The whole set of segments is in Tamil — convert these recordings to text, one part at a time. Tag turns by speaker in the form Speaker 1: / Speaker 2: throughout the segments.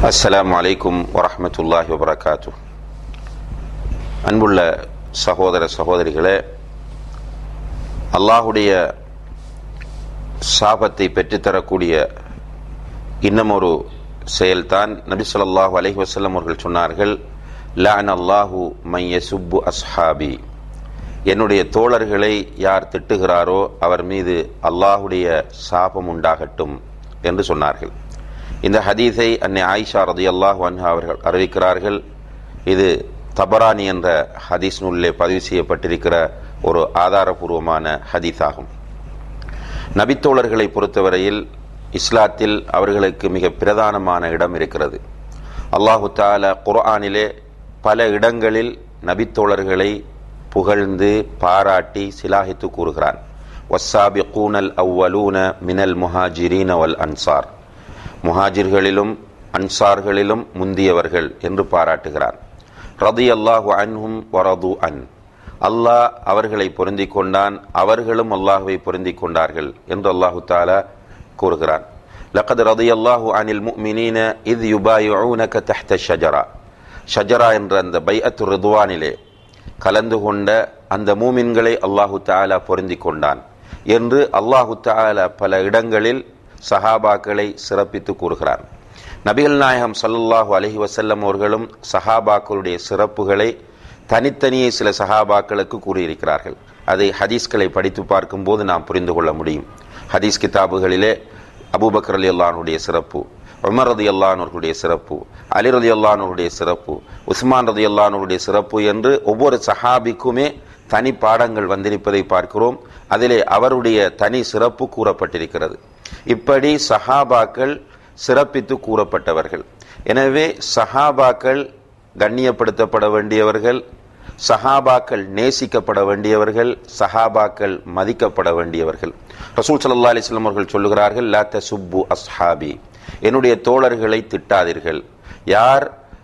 Speaker 1: அஸ்ஸலாமு அலைக்கும் வரஹ்மத்துல்லாஹி வபரகாத்து அன்புள்ள சகோதர சகோதரிகளே அல்லாஹுடைய சாபத்தை பெற்றுத்தரக்கூடிய இன்னமொரு செயல்தான் நபி ஸல்லல்லாஹு அலைஹி வஸல்லம் அவர்கள் சொன்னார்கள் லான் அல்லாஹு மைய சுப்பு அஸ்ஹாபி என்னுடைய தோழர்களை யார் திட்டுகிறாரோ அவர் மீது அல்லாஹுடைய சாபம் உண்டாகட்டும் என்று சொன்னார்கள் இந்த ஹதீஸை அன்னை ஆயிஷா ரதியல்லாஹு அன்ஹா அவர்கள் அறிவிக்கிறார்கள் இது தபரானி என்ற ஹதீஸ் நூலிலே பதிவு செய்யப்பட்டிருக்கிற ஒரு ஆதாரபூர்வமான ஹதீஸ் ஆகும் நபித்தோழர்களை பொறுத்தவரையில் இஸ்லாத்தில் அவர்களுக்கு மிக பிரதானமான இடம் இருக்கிறது அல்லாஹு தால குர்ஆனிலே பல இடங்களில் நபித்தோழர்களை புகழ்ந்து பாராட்டி சிலாகித்து கூறுகிறான் வஸ்ஸாபி கூனல் அவ்வலூன மினல் முஹாஜிரீன வல் அன்சார் முஹாஜிர்களிலும் அன்சார்களிலும் முந்தியவர்கள் என்று பாராட்டுகிறான் ரதி அல்லாஹு அன்ஹும் வரது அன் அல்லாஹ் அவர்களை பொருந்திக் கொண்டான் அவர்களும் அல்லாஹுவை பொருந்திக் கொண்டார்கள் என்று அல்லாஹு தாலா கூறுகிறான் லக்கது ரதி அல்லாஹு அனில் முக்மினீன இது யுபாயுனக தஹ்த ஷஜரா ஷஜரா என்ற அந்த பைஅத்து ரிதுவானிலே கலந்து கொண்ட அந்த மூமின்களை அல்லாஹு தாலா பொருந்திக் கொண்டான் என்று அல்லாஹு தாலா பல இடங்களில் சஹாபாக்களை சிறப்பித்து கூறுகிறார் நபிகள் நாயகம் சல்லல்லாஹு அலஹி வசல்லம் அவர்களும் சஹாபாக்களுடைய சிறப்புகளை தனித்தனியே சில சஹாபாக்களுக்கு கூறியிருக்கிறார்கள் அதை ஹதீஸ்களை படித்து பார்க்கும்போது நாம் புரிந்து கொள்ள முடியும் ஹதீஸ் கிதாபுகளிலே அபூபக்கர் அலி அல்லானுடைய சிறப்பு உமர் ரதி அல்லானவர்களுடைய சிறப்பு அலி ரதி அல்லானவருடைய சிறப்பு உஸ்மான் ரதி அல்லானவருடைய சிறப்பு என்று ஒவ்வொரு சஹாபிக்குமே தனி பாடங்கள் வந்திருப்பதை பார்க்கிறோம் அதிலே அவருடைய தனி சிறப்பு கூறப்பட்டிருக்கிறது இப்படி சஹாபாக்கள் சிறப்பித்து கூறப்பட்டவர்கள் எனவே சஹாபாக்கள் கண்ணியப்படுத்தப்பட வேண்டியவர்கள் சஹாபாக்கள் நேசிக்கப்பட வேண்டியவர்கள் சஹாபாக்கள் மதிக்கப்பட வேண்டியவர்கள் ரசூல் சல்லா அலிஸ்லாம் அவர்கள் சொல்லுகிறார்கள் லாத்த சுப்பு அஸ்ஹாபி என்னுடைய தோழர்களை திட்டாதீர்கள் யார்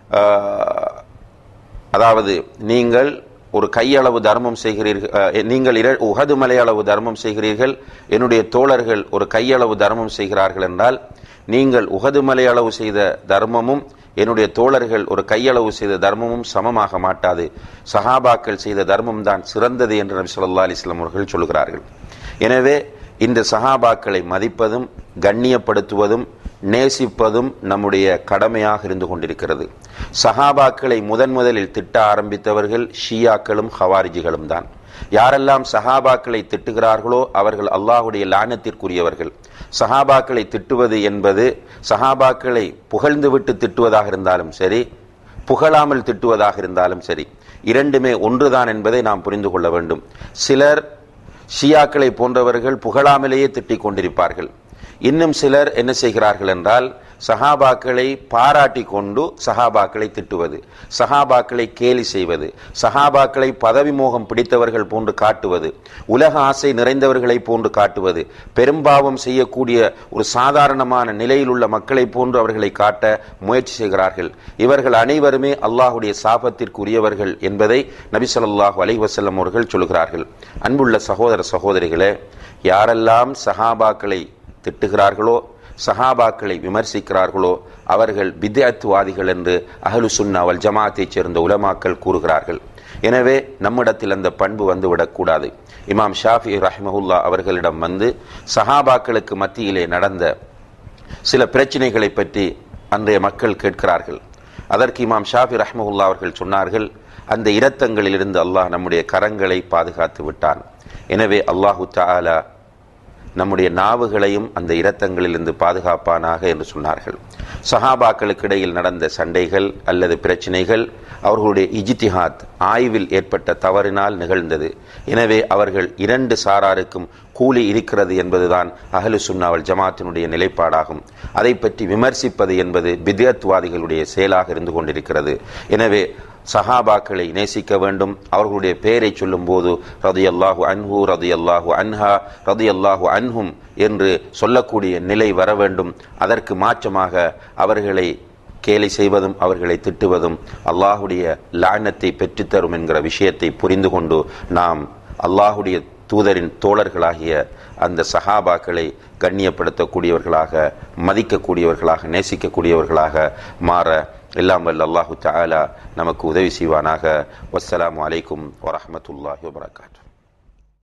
Speaker 1: அதாவது நீங்கள் ஒரு கையளவு தர்மம் செய்கிறீர்கள் நீங்கள் இர உகது மலையளவு தர்மம் செய்கிறீர்கள் என்னுடைய தோழர்கள் ஒரு கையளவு தர்மம் செய்கிறார்கள் என்றால் நீங்கள் உகது மலையளவு செய்த தர்மமும் என்னுடைய தோழர்கள் ஒரு கையளவு செய்த தர்மமும் சமமாக மாட்டாது சஹாபாக்கள் செய்த தர்மம் தான் சிறந்தது என்று நபி சொல்லா அலிஸ்லாம் அவர்கள் சொல்கிறார்கள் எனவே இந்த சஹாபாக்களை மதிப்பதும் கண்ணியப்படுத்துவதும் நேசிப்பதும் நம்முடைய கடமையாக இருந்து கொண்டிருக்கிறது சஹாபாக்களை முதன் முதலில் திட்ட ஆரம்பித்தவர்கள் ஷியாக்களும் ஹவாரிஜிகளும் தான் யாரெல்லாம் சஹாபாக்களை திட்டுகிறார்களோ அவர்கள் அல்லாஹுடைய லானத்திற்குரியவர்கள் சஹாபாக்களை திட்டுவது என்பது சஹாபாக்களை புகழ்ந்துவிட்டு திட்டுவதாக இருந்தாலும் சரி புகழாமல் திட்டுவதாக இருந்தாலும் சரி இரண்டுமே ஒன்றுதான் என்பதை நாம் புரிந்து கொள்ள வேண்டும் சிலர் ஷியாக்களை போன்றவர்கள் புகழாமலேயே திட்டிக் கொண்டிருப்பார்கள் இன்னும் சிலர் என்ன செய்கிறார்கள் என்றால் சஹாபாக்களை பாராட்டி கொண்டு சஹாபாக்களை திட்டுவது சஹாபாக்களை கேலி செய்வது சஹாபாக்களை பதவி மோகம் பிடித்தவர்கள் போன்று காட்டுவது உலக ஆசை நிறைந்தவர்களை போன்று காட்டுவது பெரும்பாவம் செய்யக்கூடிய ஒரு சாதாரணமான நிலையில் உள்ள மக்களை போன்று அவர்களை காட்ட முயற்சி செய்கிறார்கள் இவர்கள் அனைவருமே அல்லாஹுடைய சாபத்திற்குரியவர்கள் என்பதை நபி சொல்லாஹு அலை வசல்லம் அவர்கள் சொல்கிறார்கள் அன்புள்ள சகோதர சகோதரிகளே யாரெல்லாம் சஹாபாக்களை திட்டுகிறார்களோ சஹாபாக்களை விமர்சிக்கிறார்களோ அவர்கள் பித்யாத்துவாதிகள் என்று அஹலு சுன்னாவல் ஜமாத்தைச் சேர்ந்த உலமாக்கள் கூறுகிறார்கள் எனவே நம்மிடத்தில் அந்த பண்பு வந்து விடக்கூடாது இமாம் ஷாஃபி ரஹ்மஹுல்லா அவர்களிடம் வந்து சஹாபாக்களுக்கு மத்தியிலே நடந்த சில பிரச்சனைகளை பற்றி அன்றைய மக்கள் கேட்கிறார்கள் அதற்கு இமாம் ஷாஃபி ரஹ்மஹுல்லா அவர்கள் சொன்னார்கள் அந்த இரத்தங்களிலிருந்து அல்லாஹ் நம்முடைய கரங்களை பாதுகாத்து விட்டான் எனவே அல்லாஹு தாலா நம்முடைய நாவுகளையும் அந்த இரத்தங்களிலிருந்து பாதுகாப்பானாக என்று சொன்னார்கள் சஹாபாக்களுக்கு இடையில் நடந்த சண்டைகள் அல்லது பிரச்சனைகள் அவர்களுடைய இஜித்திஹாத் ஆய்வில் ஏற்பட்ட தவறினால் நிகழ்ந்தது எனவே அவர்கள் இரண்டு சாராருக்கும் கூலி இருக்கிறது என்பதுதான் அகலு சுன்னாவல் ஜமாத்தினுடைய நிலைப்பாடாகும் அதை பற்றி விமர்சிப்பது என்பது பித்யத்வாதிகளுடைய செயலாக இருந்து கொண்டிருக்கிறது எனவே சஹாபாக்களை நேசிக்க வேண்டும் அவர்களுடைய பெயரை சொல்லும் போது ரதி அல்லாஹு அன்ஹு ரதி அல்லாஹு அன்ஹா ரதி அல்லாஹு அன்ஹும் என்று சொல்லக்கூடிய நிலை வர வேண்டும் அதற்கு மாற்றமாக அவர்களை கேலி செய்வதும் அவர்களை திட்டுவதும் அல்லாஹுடைய லானத்தை பெற்றுத்தரும் என்கிற விஷயத்தை புரிந்து கொண்டு நாம் அல்லாஹுடைய தூதரின் தோழர்களாகிய அந்த சஹாபாக்களை கண்ணியப்படுத்தக்கூடியவர்களாக மதிக்கக்கூடியவர்களாக நேசிக்கக்கூடியவர்களாக மாற எல்லாம் வல்ல அல்லாஹு தஆலா நமக்கு உதவி செய்வானாக வஸ்ஸலாமு அலைக்கும் வரஹ்மத்துல்லாஹி வபரகாத்துஹு